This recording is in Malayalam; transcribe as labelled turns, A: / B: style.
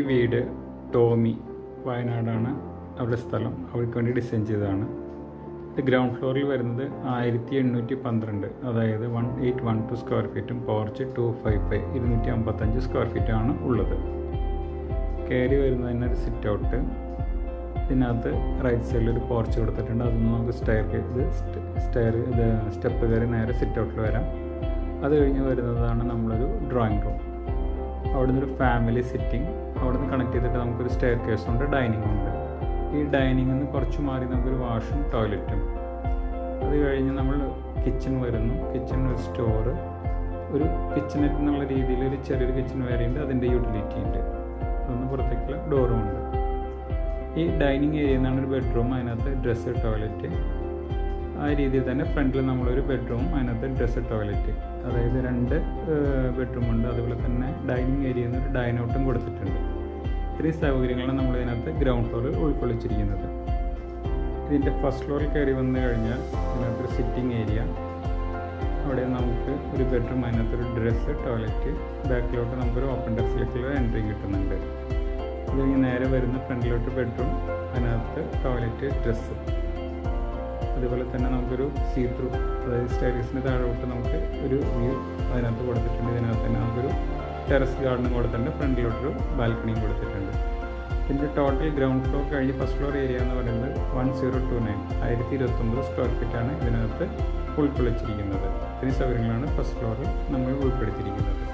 A: വീട് ടോമി വയനാടാണ് അവരുടെ സ്ഥലം അവർക്ക് വേണ്ടി ഡിസൈൻ ചെയ്തതാണ് ഇത് ഗ്രൗണ്ട് ഫ്ലോറിൽ വരുന്നത് ആയിരത്തി എണ്ണൂറ്റി പന്ത്രണ്ട് അതായത് one eight one two square ഫീറ്റും പോർച്ച് ടു ഫൈവ് ഫൈവ് ഇരുന്നൂറ്റി അമ്പത്തഞ്ച് സ്ക്വയർ ഫീറ്റാണ് ഉള്ളത് കയറി വരുന്നതിന് ഒരു സിറ്റ് ഔട്ട് ഇതിനകത്ത് റൈറ്റ് സൈഡിൽ ഒരു പോർച്ച് കൊടുത്തിട്ടുണ്ട് അതൊന്ന് നമുക്ക് സ്റ്റെയർ ഇത് സ്റ്റെയർ ഇത് സ്റ്റെപ്പ് കയറി നേരെ സിറ്റ് ഔട്ടിൽ വരാം അത് കഴിഞ്ഞ് വരുന്നതാണ് നമ്മളൊരു ഡ്രോയിങ് റൂം അവിടെ നിന്നൊരു ഫാമിലി സിറ്റിംഗ് അവിടെ നിന്ന് കണക്ട് ചെയ്തിട്ട് നമുക്കൊരു സ്റ്റെയർ കേസ് ഉണ്ട് ഡൈനിങ് ഉണ്ട് ഈ ഡൈനിങ്ങിൽ നിന്ന് കുറച്ച് മാറി നമുക്കൊരു വാഷും ടോയ്ലറ്റും അത് കഴിഞ്ഞ് നമ്മൾ കിച്ചൺ വരുന്നു കിച്ചൺ ഒരു സ്റ്റോറ് ഒരു കിച്ചണറ്റ് എന്നുള്ള രീതിയിൽ ഒരു ചെറിയൊരു കിച്ചൺ വേറെ ഉണ്ട് അതിൻ്റെ യൂട്ടിലിറ്റി ഉണ്ട് അതൊന്ന് പുറത്തേക്കുള്ള ഡോറും ഉണ്ട് ഈ ഡൈനിങ് ഏരിയ എന്നാണ് ഒരു ബെഡ്റൂം അതിനകത്ത് ഡ്രസ്സ് ടോയ്ലറ്റ് ആ രീതിയിൽ തന്നെ ഫ്രണ്ടിൽ നമ്മളൊരു ബെഡ്റൂം അതിനകത്ത് ഡ്രസ്സ് ടോയ്ലറ്റ് അതായത് രണ്ട് ബെഡ്റൂം ഉണ്ട് അതുപോലെ തന്നെ ഡൈനിങ് ഏരിയയിൽ നിന്ന് ഒരു ഡൈനൗട്ടും കൊടുത്തിട്ടുണ്ട് ഇത്രയും സൗകര്യങ്ങളാണ് നമ്മൾ ഇതിനകത്ത് ഗ്രൗണ്ട് ഫ്ലോറിൽ ഉൾക്കൊള്ളിച്ചിരിക്കുന്നത് ഇതിൻ്റെ ഫസ്റ്റ് ഫ്ലോറിൽ കയറി വന്നു കഴിഞ്ഞാൽ ഇതിനകത്തൊരു സിറ്റിംഗ് ഏരിയ അവിടെ നമുക്ക് ഒരു ബെഡ്റൂം അതിനകത്തൊരു ഡ്രസ്സ് ടോയ്ലറ്റ് ബാക്കിലോട്ട് നമുക്കൊരു ഓപ്പൺ ടെറസിലേക്കുള്ള എൻട്രി കിട്ടുന്നുണ്ട് ഇത് കഴിഞ്ഞ് നേരെ വരുന്ന ഫ്രണ്ടിലോട്ട് ബെഡ്റൂം അതിനകത്ത് ടോയ്ലറ്റ് ഡ്രസ്സ് അതുപോലെ തന്നെ നമുക്കൊരു സീ ത്രൂ അതായത് സ്റ്റൈലിസിന് താഴോട്ട് നമുക്ക് ഒരു വ്യൂ അതിനകത്ത് കൊടുത്തിട്ടുണ്ട് ഇതിനകത്ത് തന്നെ നമുക്കൊരു ടെറസ് ഗാർഡനും കൊടുത്തിട്ടുണ്ട് ഫ്രണ്ടിലോട്ടൊരു ബാൽക്കണിയും കൊടുത്തിട്ടുണ്ട് ഇതിൻ്റെ ടോട്ടൽ ഗ്രൗണ്ട് ഫ്ലോർ കഴിഞ്ഞ് ഫസ്റ്റ് ഫ്ലോർ ഏരിയ എന്ന് പറയുന്നത് വൺ സീറോ ടു നയൻ ആയിരത്തി ഇരുപത്തൊമ്പത് സ്ക്വയർ ഫീറ്റാണ് ഇതിനകത്ത് ഉൾക്കൊള്ളിച്ചിരിക്കുന്നത് ഇത്രയും സൗകര്യങ്ങളാണ് ഫസ്റ്റ് ഫ്ലോറിൽ നമ്മൾ ഉൾപ്പെടുത്തിയിരിക്കുന്നത്